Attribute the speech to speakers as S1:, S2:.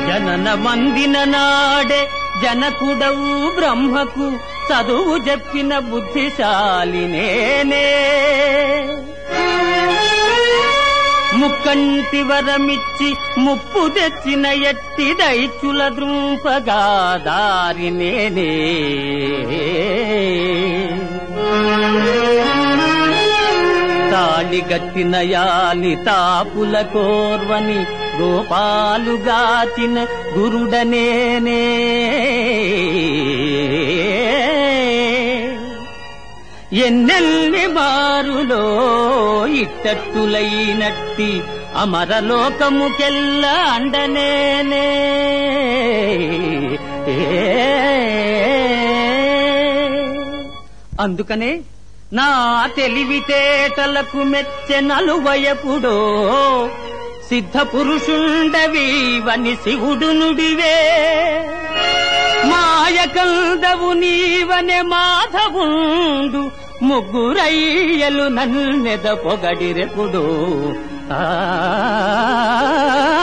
S1: జనన మందిన నాడే జనకుడవు బ్రహ్మకు చదువు చెప్పిన బుద్ధిశాలి నేనే ముక్కంటి వరమిచ్చి ముప్పు తెచ్చిన ఎట్టి దైత్యుల ద్రూపగా దారి నేనే తాళిగట్టిన యాలి తాపుల కోర్వని గోపాలుగాచిన గురుడనేనే ఎన్నెల్ని మారులో ఇట్టట్టులైనట్టి అమరలోకముకెల్ల అండనేనే అందుకనే నా తెలివితేటలకు మెచ్చె నలువయపుడో సిద్ధ పురుషుండవీవని శివుడు నుడివే మాయకందవు నీవనే మాధవుండు ముగ్గురయ్యలు నన్నెద పొగడిరెపుడు ఆ